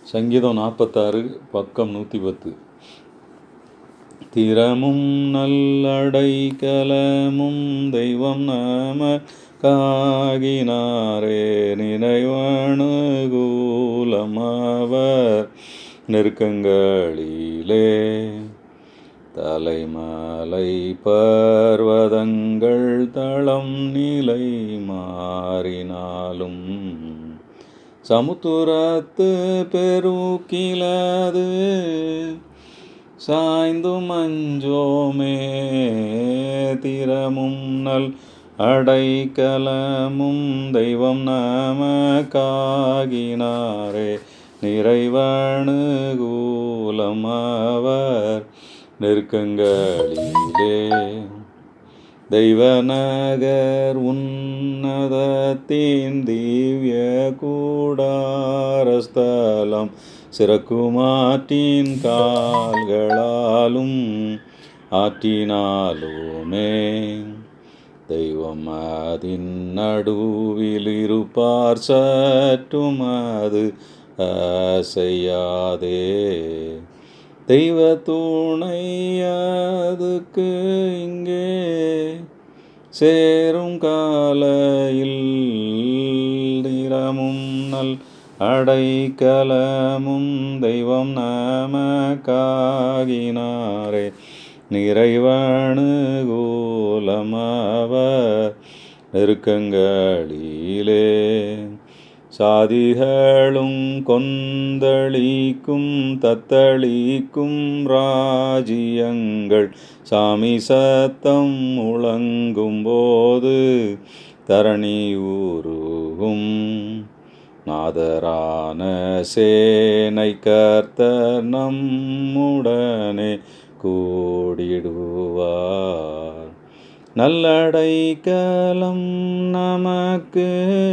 சங்கீதம் நாற்பத்தாறு பக்கம் நூற்றி பத்து திறமும் நல்லடைக்கலமும் தெய்வம் நம காகினாரே நினைவணுகூலமவர் நெருக்கங்களிலே தலைமலை பர்வதங்கள் தளம் நிலை மாறினாலும் சமுத்துரத்து பெருக்கிலது சாய்ந்து மஞ்சோமே திறமும் நல் அடைக்கலமும் தெய்வம் நமக்காகினாரே நிறைவணுகூலம் அவர் நெருக்கங்களிலே தெய்வநகர் உன்னதத்தின் திவ்ய கூடாரஸ்தலம் சிறக்குமாற்றின் கால்களாலும் ஆற்றினாலுமே தெய்வம் அதின் நடுவில் இருப்பார் சற்றும் அது அசையாதே தெய்வ துணை அதுக்கு இங்கே சேரும் காலையில் நிறமும் நல் அடைக்கலமும் தெய்வம் நமக்காகினாரே நிறைவணுகூலமவர் நெருக்கங்களிலே சாதிகளும் கொந்தளிக்கும் தத்தளிக்கும் ராஜ்யங்கள் சாமி சத்தம் முழங்கும் போது தரணி உருகும் நாதரான சேனை கர்த்தர் நம்முடனே கூடிடுவார் நல்லடைக்கலம் நமக்கு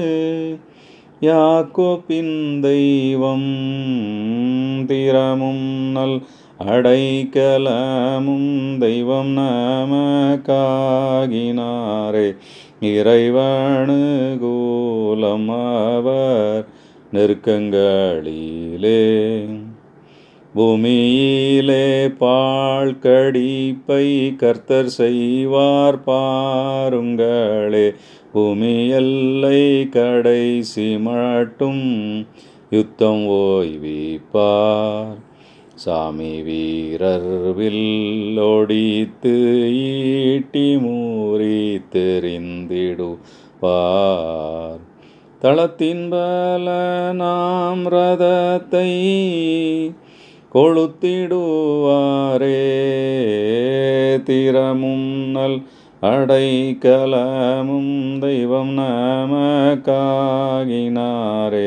யாக்கோப்பின் தெய்வம் திறமும் நல் அடைக்கலமும் தெய்வம் நமக்காகினாரே இறைவணுகூலம் அவர் நெருக்கங்களிலே பூமியிலே பால் கடிப்பை கர்த்தர் செய்வார் பாருங்களே பூமி எல்லை கடைசி மட்டும் யுத்தம் ஓய்விப்பார் சாமி வீரர் வில்லொடித்து ஈட்டி மூறி தெரிந்திடுவார் தளத்தின் பல நாம் ரதத்தை கொளுத்திடுவாரே திறமும் நல் அடைக்கலமும் தெய்வம் நமக்காகினாரே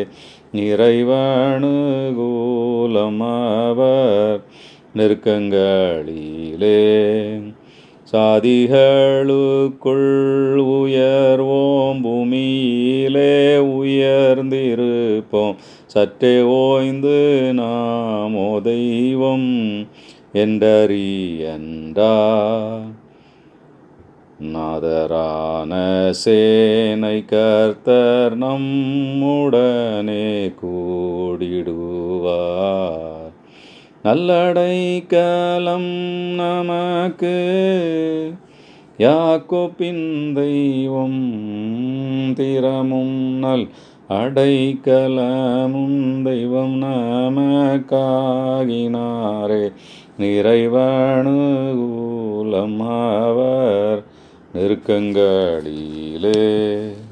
நிறைவணுகூலம் அவர் நெருக்கங்களிலே சாதிகளுக்குள் உயர்வோம் பூமியிலே உயர்ந்திருப்போம் சற்றே ஓய்ந்து நாமோ தெய்வம் என்றறியன்றா நாதரான சேனை கர்த்தர் நம்முடனே கூடிடுவார் நல்லடைக்கலம் நமக்கு யாக்கோப்பின் தெய்வம் திறமும் நல் அடைக்கலமும் தெய்வம் நமக்காகினாரே நிறைவணுகூலம் அவர் நெருக்கங்களிலே